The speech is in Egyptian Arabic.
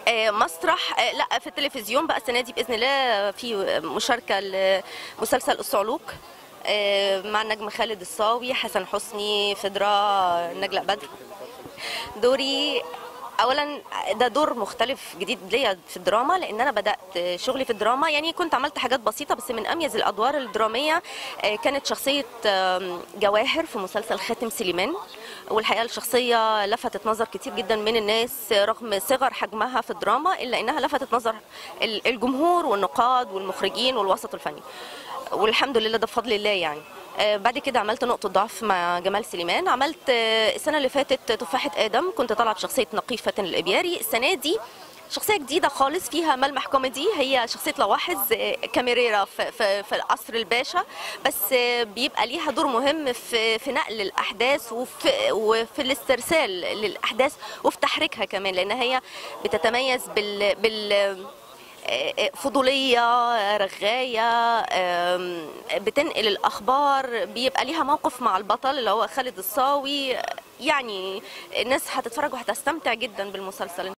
آه، مسرح آه، لا في التلفزيون بقى السنه دي باذن الله في مشاركه لمسلسل الصعلوك آه، مع النجم خالد الصاوي حسن حسني فدرا نجلاء بدر دوري اولا ده دور مختلف جديد ليا في الدراما لان انا بدات شغلي في الدراما يعني كنت عملت حاجات بسيطه بس من اميز الادوار الدراميه آه، كانت شخصيه آم، جواهر في مسلسل خاتم سليمان والحقيقه الشخصيه لفتت نظر كتير جدا من الناس رغم صغر حجمها في الدراما الا انها لفتت نظر ال- الجمهور والنقاد والمخرجين والوسط الفني والحمد لله ده بفضل الله يعني آه، بعد كده عملت نقطة ضعف مع جمال سليمان عملت آه، السنة اللي فاتت تفاحة آدم كنت طالعة بشخصية نقيفة الإبياري السنة دي شخصية جديدة خالص فيها ملمح كوميدي هي شخصية لواحظ آه، كاميريرا في, في, في قصر الباشا بس آه، بيبقى ليها دور مهم في, في نقل الأحداث وفي, وفي الاسترسال للأحداث وفي تحريكها كمان لأن هي بتتميز بال, بال فضولية رغاية آم، بتنقل الأخبار بيبقى ليها موقف مع البطل اللي هو خالد الصاوي يعني الناس هتتفرج وهتستمتع جدا بالمسلسل